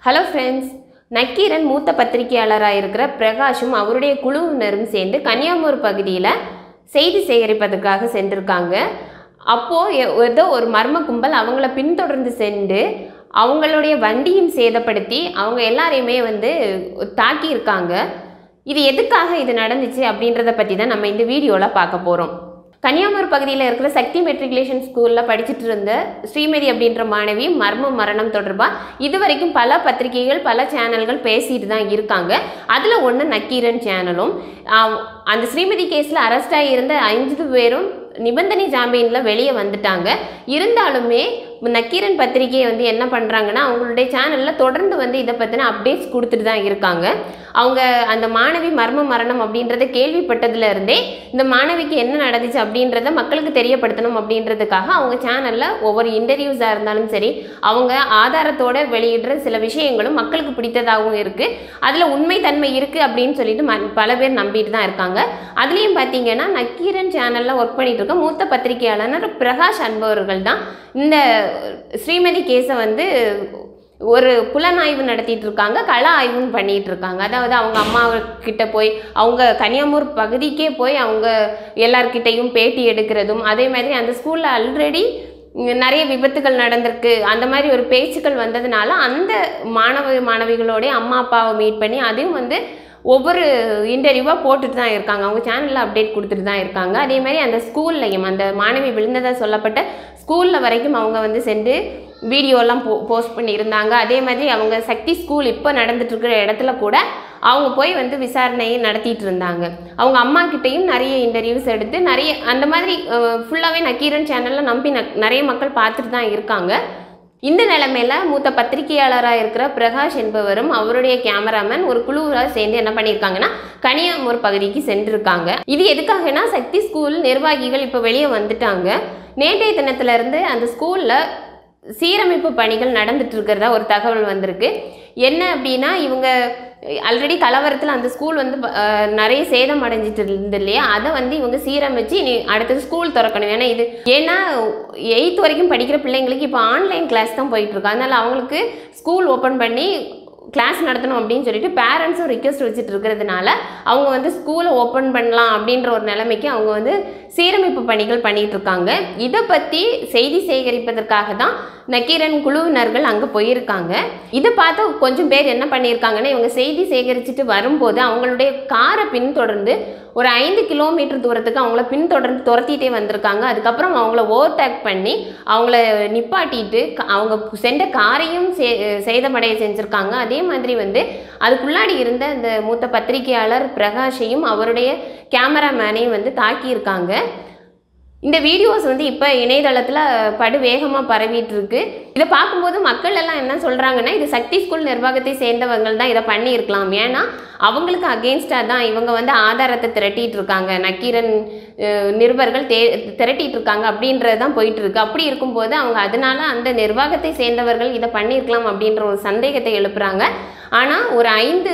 hello friends Nakkheeran மூத்த பத்திரிகையாளராக இருக்கிற பிரகாஷும் அவருடைய குழுவினரும் சேர்ந்து கன்னியாகுமரி பகுதியில் செய்தி சேகரிப்பதற்காக சென்றிருக்காங்க அப்போது ஏதோ ஒரு மர்ம கும்பல் அவங்கள பின்தொடர்ந்து சென்று அவங்களுடைய வண்டியும் சேதப்படுத்தி அவங்க எல்லாரையுமே வந்து தாக்கியிருக்காங்க இது எதுக்காக இது நடந்துச்சு அப்படின்றத பற்றி தான் நம்ம இந்த வீடியோவில் பார்க்க போகிறோம் கன்னியாகுமரி பகுதியில் இருக்கிற சக்தி மெட்ரிகுலேஷன் ஸ்கூலில் படிச்சுட்டு இருந்த ஸ்ரீமதி அப்படின்ற மாணவி மர்ம மரணம் தொடர்பாக இதுவரைக்கும் பல பத்திரிகைகள் பல சேனல்கள் பேசிட்டு தான் இருக்காங்க அதில் ஒன்று நக்கீரன் சேனலும் ஆஹ் அந்த ஸ்ரீமதி கேஸில் அரெஸ்ட் ஆகியிருந்த ஐந்து பேரும் நிபந்தனை ஜாமீனில் வெளியே வந்துட்டாங்க இருந்தாலுமே நக்கீரன் பத்திரிகையை வந்து என்ன பண்ணுறாங்கன்னா அவங்களுடைய சேனலில் தொடர்ந்து வந்து இதை பற்றின அப்டேட்ஸ் கொடுத்துட்டு தான் இருக்காங்க அவங்க அந்த மாணவி மர்ம மரணம் அப்படின்றத கேள்விப்பட்டதுல இருந்தே இந்த மாணவிக்கு என்ன நடந்துச்சு அப்படின்றத மக்களுக்கு தெரியப்படுத்தணும் அப்படின்றதுக்காக அவங்க சேனலில் ஒவ்வொரு இன்டர்வியூஸாக இருந்தாலும் சரி அவங்க ஆதாரத்தோட வெளியிடுற சில விஷயங்களும் மக்களுக்கு பிடித்ததாகவும் இருக்குது அதில் உண்மைத்தன்மை இருக்குது அப்படின்னு சொல்லிட்டு ம- பல பேர் நம்பிட்டு தான் இருக்காங்க அதுலேயும் பார்த்தீங்கன்னா நக்கீரன் சேனலில் ஒர்க் பண்ணிட்டு இருக்க மூத்த பத்திரிகையாளர் பிரகாஷ் அன்பவர்கள் தான் இந்த ஸ்ரீமதி கேஸை வந்து ஒரு புலனாய்வு நடத்திட்டு இருக்காங்க கள ஆய்வும் பண்ணிட்டு இருக்காங்க அதாவது அவங்க அம்மா கிட்ட போய் அவங்க கன்னியாகுமரி பகுதிக்கே போய் அவங்க எல்லார்கிட்டையும் பேட்டி எடுக்கிறதும் அதே மாதிரி அந்த ஸ்கூலில் ஆல்ரெடி நிறைய விபத்துகள் நடந்திருக்கு அந்த மாதிரி ஒரு பேச்சுக்கள் வந்ததுனால அந்த மாணவ மாணவிகளோடைய அம்மா அப்பாவை மீட் பண்ணி அதையும் வந்து ஒவ்வொரு இன்டர்வியூவாக போட்டுட்டு தான் இருக்காங்க அவங்க சேனலில் அப்டேட் கொடுத்துட்டு தான் இருக்காங்க அதே மாதிரி அந்த ஸ்கூல்லையும் அந்த மாணவி விழுந்ததாக சொல்லப்பட்ட ஸ்கூலில் வரைக்கும் அவங்க வந்து சென்று வீடியோலாம் போ போஸ்ட் பண்ணியிருந்தாங்க அதே மாதிரி அவங்க சக்தி ஸ்கூல் இப்போ நடந்துட்டு இருக்கிற இடத்துல கூட அவங்க போய் வந்து விசாரணையை நடத்திட்டு இருந்தாங்க அவங்க அம்மா கிட்டேயும் நிறைய இன்டர்வியூஸ் எடுத்து நிறைய அந்த மாதிரி ஃபுல்லாகவே நக்கீரன் சேனலில் நம்பி ந- நிறைய மக்கள் பார்த்துட்டு தான் இருக்காங்க இந்த நிலைமையில மூத்த பத்திரிகையாளராக இருக்கிற பிரகாஷ் என்பவரும் அவருடைய கேமராமேன் ஒரு குழுவாக சேர்ந்து என்ன பண்ணியிருக்காங்கன்னா கனியாமூர் பகுதிக்கு சென்றிருக்காங்க இது எதுக்காகனா சக்தி ஸ்கூல் நிர்வாகிகள் இப்போ வெளியே வந்துட்டாங்க நேற்றைய தினத்துல இருந்து அந்த ஸ்கூலில் சீரமைப்பு பணிகள் நடந்துட்டு இருக்கிறதா ஒரு தகவல் வந்திருக்கு என்ன அப்படின்னா இவங்க ஆல்ரெடி கலவரத்தில் அந்த ஸ்கூல் வந்து அஹ், நிறைய சேதம் அடைஞ்சிட்டு இருந்தது இல்லையா அதை வந்து இவங்க சீரமைச்சு நீ அடுத்தது ஸ்கூல் திறக்கணும் ஏன்னா இது ஏன்னா எயித் வரைக்கும் படிக்கிற பிள்ளைங்களுக்கு இப்போ ஆன்லைன் கிளாஸ் தான் போயிட்டு இருக்கு அதனால அவங்களுக்கு ஸ்கூல் ஓப்பன் பண்ணி கிளாஸ் நடத்தணும் அப்படின்னு சொல்லிட்டு பேரண்ட்ஸும் ரிக்வெஸ்ட் வச்சுட்டு இருக்கிறதுனால அவங்க வந்து ஸ்கூலை ஓப்பன் பண்ணலாம் அப்படின்ற ஒரு நிலைமைக்கு அவங்க வந்து சீரமைப்பு பணிகள் பண்ணிட்டு இருக்காங்க இதை பற்றி செய்தி சேகரிப்பதற்காக தான் நக்கீரன் குழுவினர்கள் அங்கே போயிருக்காங்க இதை பார்த்து கொஞ்சம் பேர் என்ன பண்ணியிருக்காங்கன்னா இவங்க செய்தி சேகரிச்சுட்டு வரும்போது அவங்களுடைய காரை பின்தொடர்ந்து ஒரு ஐந்து கிலோமீட்டர் தூரத்துக்கு அவங்கள பின்தொடர்ந்து துரத்திட்டே வந்திருக்காங்க அதுக்கப்புறம் அவங்கள ஓவர்டேக் பண்ணி அவங்கள நிப்பாட்டிட்டு க- அவங்க சென்ற காரையும் சே சேதமடைய செஞ்சுருக்காங்க அதே மாதிரி வந்து அதுக்குள்ளாடி இருந்த அந்த மூத்த பத்திரிகையாளர் பிரகாஷையும் அவருடைய கேமராமேனையும் வந்து தாக்கியிருக்காங்க இந்த வீடியோஸ் வந்து இப்போ இணையதளத்தில் படு வேகமாக பரவிட்டு இருக்கு இதை பார்க்கும்போது மக்கள் எல்லாம் என்ன சொல்கிறாங்கன்னா இது சக்தி ஸ்கூல் நிர்வாகத்தை சேர்ந்தவங்க தான் இதை பண்ணியிருக்கலாம் ஏன்னா அவங்களுக்கு அகெயின்ஸ்டாக தான் இவங்க வந்து ஆதாரத்தை திரட்டிட்டு இருக்காங்க நக்கீரன் அஹ், நிருபர்கள் தே திரட்டிட்டு இருக்காங்க அப்படின்றது தான் போயிட்டு இருக்கு அப்படி இருக்கும்போது அவங்க அதனால அந்த நிர்வாகத்தை சேர்ந்தவர்கள் இதை பண்ணியிருக்கலாம் அப்படின்ற ஒரு சந்தேகத்தை எழுப்புறாங்க ஆனால் ஒரு ஐந்து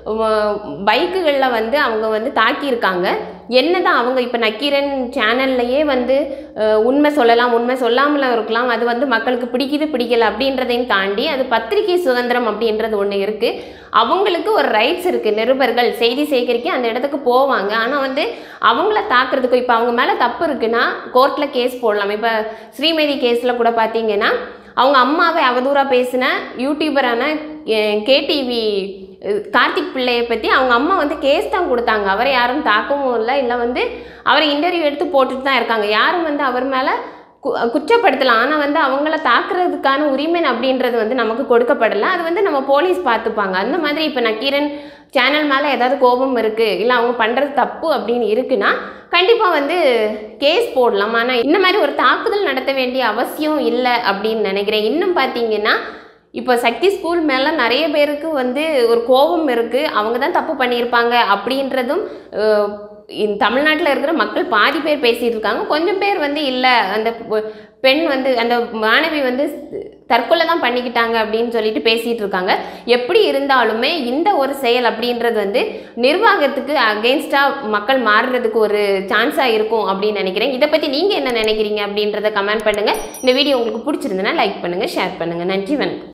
பைக்குகளில் வந்து அவங்க வந்து தாக்கியிருக்காங்க என்னதான் அவங்க இப்போ நக்கீரன் சேனல்லையே வந்து அஹ், உண்மை சொல்லலாம் உண்மை சொல்லாமலும் இருக்கலாம் அது வந்து மக்களுக்கு பிடிக்குது பிடிக்கல அப்படின்றதையும் தாண்டி அது பத்திரிகை சுதந்திரம் அப்படின்றது ஒன்று இருக்குது அவங்களுக்கு ஒரு ரைட்ஸ் இருக்குது நிருபர்கள் செய்தி சேகரிக்க அந்த இடத்துக்கு போவாங்க ஆனால் வந்து அவங்கள தாக்குறதுக்கு இப்போ அவங்க மேலே தப்பு இருக்குன்னா கோர்ட்டில் கேஸ் போடலாம் இப்போ ஸ்ரீமதி கேஸில் கூட பார்த்தீங்கன்னா அவங்க அம்மாவை அவதூறாக பேசின யூடியூபரான கேடிவி கார்த்திக் பிள்ளையை பற்றி அவங்க அம்மா வந்து கேஸ் தான் கொடுத்தாங்க அவரை யாரும் தாக்கவும் இல்லை இல்லை வந்து அவரை இன்டர்வியூ எடுத்து போட்டுட்டு தான் இருக்காங்க யாரும் வந்து அவர் மேலே கு குற்றப்படுத்தலாம் ஆனால் வந்து அவங்கள தாக்குறதுக்கான உரிமை அப்படின்றது வந்து நமக்கு கொடுக்கப்படலை அது வந்து நம்ம போலீஸ் பார்த்துப்பாங்க அந்த மாதிரி இப்போ நக்கீரன் சேனல் மேலே ஏதாவது கோபம் இருக்குது இல்லை அவங்க பண்ணுறது தப்பு அப்படின்னு இருக்குன்னா கண்டிப்பாக வந்து கேஸ் போடலாம் ஆனால் இந்த மாதிரி ஒரு தாக்குதல் நடத்த வேண்டிய அவசியம் இல்லை அப்படின்னு நினைக்கிறேன் இன்னும் பார்த்தீங்கன்னா இப்போ சக்தி ஸ்கூல் மேலே நிறைய பேருக்கு வந்து ஒரு கோபம் இருக்குது அவங்க தான் தப்பு பண்ணியிருப்பாங்க அப்படின்றதும் அஹ், இந்த தமிழ்நாட்டில் இருக்கிற மக்கள் பாதி பேர் பேசிட்டு இருக்காங்க கொஞ்சம் பேர் வந்து இல்லை அந்த பொ- பெண் வந்து அந்த மாணவி வந்து தற்கொலை தான் பண்ணிக்கிட்டாங்க அப்படின்னு சொல்லிட்டு பேசிட்டு இருக்காங்க எப்படி இருந்தாலுமே இந்த ஒரு செயல் அப்படின்றது வந்து நிர்வாகத்துக்கு அகெயின்ஸ்டாக மக்கள் மாறுறதுக்கு ஒரு சான்ஸாக இருக்கும் அப்படின்னு நினைக்கிறேன் இதை பற்றி நீங்கள் என்ன நினைக்கிறீங்க அப்படின்றத கமெண்ட் பண்ணுங்கள் இந்த வீடியோ உங்களுக்கு பிடிச்சிருந்ததுன்னா லைக் பண்ணுங்கள் ஷேர் பண்ணுங்கள் நன்றி வணக்கம்